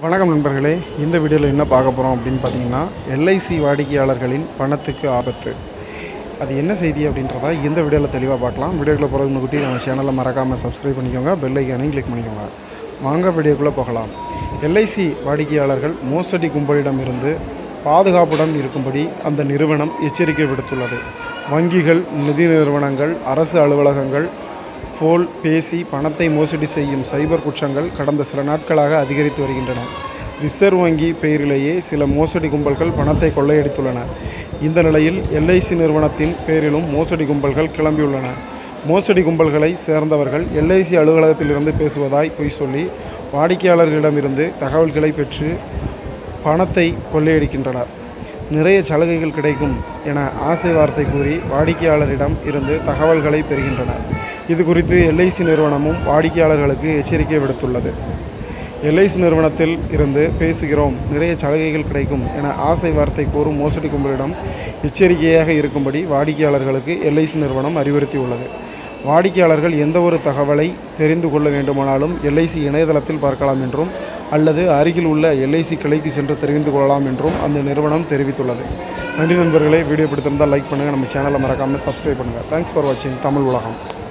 வணக்கம் நண்பர்களே இந்த வீடியோவில் என்ன பார்க்க போகிறோம் அப்படின்னு பார்த்தீங்கன்னா எல்ஐசி வாடிக்கையாளர்களின் பணத்துக்கு ஆபத்து அது என்ன செய்தி அப்படின்றத இந்த வீடியோவில் தெளிவாக பார்க்கலாம் வீடியோக்குள்ளே போகிறதுக்கு முன்னாடி நம்ம சேனலை மறக்காமல் சப்ஸ்கிரைப் பண்ணிக்கோங்க பெல் ஐக்கானையும் கிளிக் பண்ணிக்கோங்க வாங்க வீடியோக்குள்ளே போகலாம் எல்ஐசி வாடிக்கையாளர்கள் மோசடி கும்பலிடமிருந்து பாதுகாப்புடன் இருக்கும்படி அந்த நிறுவனம் எச்சரிக்கை விடுத்துள்ளது வங்கிகள் நிதி நிறுவனங்கள் அரசு அலுவலகங்கள் போல் பேசி பணத்தை மோசடி செய்யும் சைபர் குற்றங்கள் கடந்த சில நாட்களாக அதிகரித்து வருகின்றன ரிசர்வ் வங்கி பெயரிலேயே சில மோசடி கும்பல்கள் பணத்தை கொள்ளையடித்துள்ளன இந்த நிலையில் எல்ஐசி நிறுவனத்தின் பேரிலும் மோசடி கும்பல்கள் கிளம்பியுள்ளன மோசடி கும்பல்களை சேர்ந்தவர்கள் எல்ஐசி அலுவலகத்திலிருந்து பேசுவதாய் பொய் சொல்லி வாடிக்கையாளர்களிடமிருந்து தகவல்களை பெற்று பணத்தை கொள்ளையடிக்கின்றனர் நிறைய சலுகைகள் கிடைக்கும் என ஆசை வார்த்தை கூறி வாடிக்கையாளரிடம் இருந்து தகவல்களை பெறுகின்றனர் இது குறித்து எல்ஐசி நிறுவனமும் வாடிக்கையாளர்களுக்கு எச்சரிக்கை விடுத்துள்ளது எல்ஐசி நிறுவனத்தில் இருந்து பேசுகிறோம் நிறைய சலுகைகள் கிடைக்கும் என ஆசை வார்த்தை கூறும் மோசடி கும்பலிடம் எச்சரிக்கையாக இருக்கும்படி வாடிக்கையாளர்களுக்கு எல்ஐசி நிறுவனம் அறிவுறுத்தியுள்ளது வாடிக்கையாளர்கள் எந்த ஒரு தகவலை தெரிந்து கொள்ள வேண்டுமானாலும் எல்ஐசி இணையதளத்தில் பார்க்கலாம் என்றும் அல்லது அருகில் உள்ள எல்ஐசி கிளைக்கு சென்று தெரிந்து கொள்ளலாம் என்றும் அந்த நிறுவனம் தெரிவித்துள்ளது நன்றி நண்பர்களே வீடியோ பிடித்திருந்தால் லைக் பண்ணுங்கள் நம்ம சேனலை மறக்காமல் சப்ஸ்கிரைப் பண்ணுங்கள் தேங்க்ஸ் ஃபார் வாட்சிங் தமிழ் உலகம்